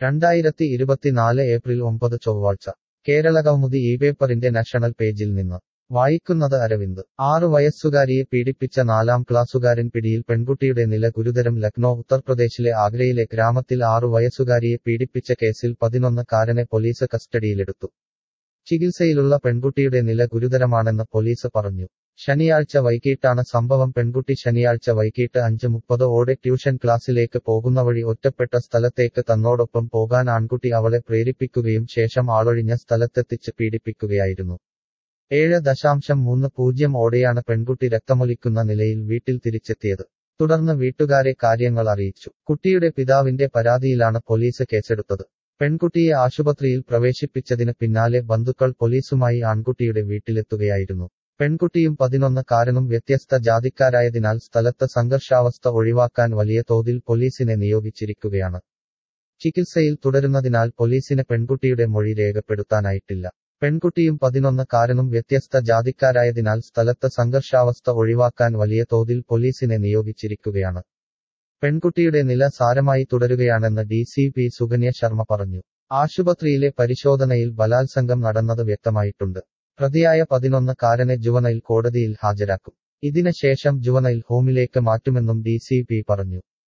രണ്ടായിരത്തി ഇരുപത്തിനാല് ഏപ്രിൽ ഒമ്പത് ചൊവ്വാഴ്ച കേരളകൗമുദി ഈ പേപ്പറിന്റെ നാഷണൽ പേജിൽ നിന്ന് വായിക്കുന്നത് അരവിന്ദ് ആറു വയസ്സുകാരിയെ പീഡിപ്പിച്ച നാലാം ക്ലാസ്സുകാരൻ പിടിയിൽ പെൺകുട്ടിയുടെ നില ഗുരുതരം ലക്നോ ഉത്തർപ്രദേശിലെ ആഗ്രയിലെ ഗ്രാമത്തിൽ ആറു വയസ്സുകാരിയെ പീഡിപ്പിച്ച കേസിൽ പതിനൊന്ന് കാരനെ പോലീസ് കസ്റ്റഡിയിലെടുത്തു ചികിത്സയിലുള്ള പെൺകുട്ടിയുടെ നില ഗുരുതരമാണെന്ന് പോലീസ് പറഞ്ഞു ശനിയാഴ്ച വൈകിട്ടാണ് സംഭവം പെൺകുട്ടി ശനിയാഴ്ച വൈകിട്ട് അഞ്ച് മുപ്പത് ഓടെ ട്യൂഷൻ ക്ലാസ്സിലേക്ക് പോകുന്ന വഴി ഒറ്റപ്പെട്ട സ്ഥലത്തേക്ക് തന്നോടൊപ്പം പോകാൻ ആൺകുട്ടി അവളെ പ്രേരിപ്പിക്കുകയും ശേഷം ആളൊഴിഞ്ഞ സ്ഥലത്തെത്തിച്ച് പീഡിപ്പിക്കുകയായിരുന്നു ഏഴ് ദശാംശം മൂന്ന് പൂജ്യം ഓടെയാണ് പെൺകുട്ടി രക്തമൊലിക്കുന്ന നിലയിൽ വീട്ടിൽ തിരിച്ചെത്തിയത് തുടർന്ന് വീട്ടുകാരെ കാര്യങ്ങൾ അറിയിച്ചു കുട്ടിയുടെ പിതാവിന്റെ പരാതിയിലാണ് പോലീസ് കേസെടുത്തത് പെൺകുട്ടിയെ ആശുപത്രിയിൽ പ്രവേശിപ്പിച്ചതിന് പിന്നാലെ ബന്ധുക്കൾ പോലീസുമായി ആൺകുട്ടിയുടെ വീട്ടിലെത്തുകയായിരുന്നു പെൺകുട്ടിയും പതിനൊന്ന് കാരനും വ്യത്യസ്ത ജാതിക്കാരായതിനാൽ സ്ഥലത്ത് സംഘർഷാവസ്ഥ ഒഴിവാക്കാൻ വലിയ തോതിൽ പോലീസിനെ നിയോഗിച്ചിരിക്കുകയാണ് ചികിത്സയിൽ തുടരുന്നതിനാൽ പോലീസിന് പെൺകുട്ടിയുടെ മൊഴി രേഖപ്പെടുത്താനായിട്ടില്ല പെൺകുട്ടിയും പതിനൊന്ന് കാരനും വ്യത്യസ്ത ജാതിക്കാരായതിനാൽ സ്ഥലത്ത് സംഘർഷാവസ്ഥ ഒഴിവാക്കാൻ വലിയ തോതിൽ പോലീസിനെ നിയോഗിച്ചിരിക്കുകയാണ് പെൺകുട്ടിയുടെ നില സാരമായി തുടരുകയാണെന്ന് D C P Sukanya Sharma പറഞ്ഞു ആശുപത്രിയിലെ പരിശോധനയിൽ ബലാത്സംഗം നടന്നത് വ്യക്തമായിട്ടുണ്ട് പ്രതിയായ പതിനൊന്ന് കാരനെ ജുവനൈൽ കോടതിയിൽ ഹാജരാക്കും ഇതിന് ശേഷം ജുവനൈൽ ഹോമിലേക്ക് മാറ്റുമെന്നും ഡി സി പി പറഞ്ഞു